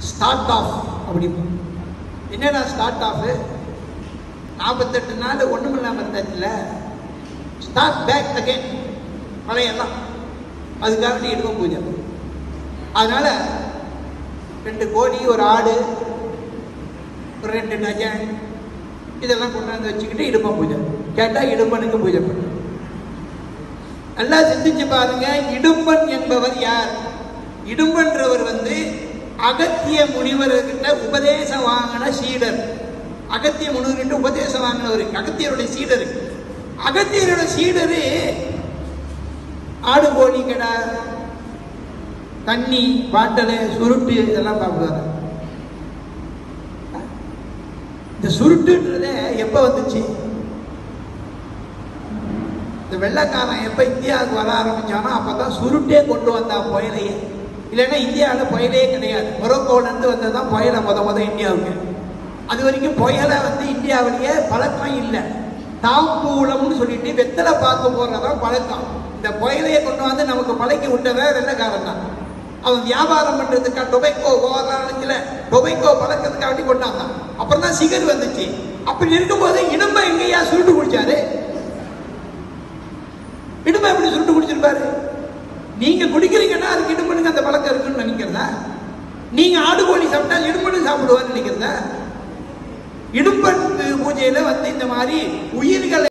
start of அப்படி என்னடா start of நாற்பத்தெட்டு நாள் ஒன்றும் இல்லாமல் இருந்தாச்சுல ஸ்டார்ட் பேக் அகைன் பழையெல்லாம் அதுக்காக நீ இடுவ பூஜை அதனால ரெண்டு கோழி ஒரு ஆடு ஒரு ரெண்டு டஜன் இதெல்லாம் கொண்டாந்து வச்சுக்கிட்டு இடும்பன் பூஜை கேட்டால் இடும்பனுக்கு பூஜை பண்ணு நல்லா சிந்திச்சு பாருங்க இடும்பன் என்பவர் யார் இடும்பன்றவர் வந்து அகத்திய முனிவர்கிட்ட உபதேசம் வாங்கின சீடர் அகத்திய முனிவர்கிட்ட உபதேசம் வாங்கினவர் அகத்தியருடைய சீடர் அகத்தியரோட சீடரு ஆடு கோழி கடை தண்ணி பாட்டலு சுருட்டு இதெல்லாம் சாப்பிடுவாரு இந்த சுருட்டுன்றதே எப்ப வந்துச்சு இந்த வெள்ளைக்காரன் எப்ப இந்தியாவுக்கு வர ஆரம்பிச்சானோ அப்பதான் சுருட்டே கொண்டு வந்தான் புயலையே இல்லைன்னா இந்தியாவில் புயலே கிடையாது மொரோக்கோல இருந்து வந்தது தான் புயலை முத முத இந்தியாவுக்கு அது வரைக்கும் புயலை வந்து இந்தியாவிலேயே பழக்கம் இல்லை தாம்பூலம்னு சொல்லிட்டு வெத்தலை பார்க்க போடுறதான் பழக்கம் இந்த புயலையே கொண்டு வந்து நமக்கு பழக்கி விட்டவன் வெள்ளைக்காரன் தான் அவன் வியாபாரம் பண்றதுக்காக டொபைக்கோ விவகாரத்துல டொபைக்கோ பழக்கத்துக்காக வேண்டி கொண்டாங்க அப்புறம் தான் சிகர் வந்துச்சு அப்படி இருக்கும்போது இடும்ப எங்கேயா சுருட்டு குடிச்சாரு இடும்ப எப்படி சுருட்டு குடிச்சிருப்பாரு நீங்க குடிக்கிறீங்கன்னா அதுக்கு இடும்பனுக்கு அந்த பழக்கம் இருக்குன்னு நினைக்கிறதா நீங்க ஆடு கோழி சாப்பிட்டா இடும்பனு சாப்பிடுவான்னு நினைக்கிறதா இடும்பன் பூஜையில வந்து இந்த மாதிரி உயிர்களை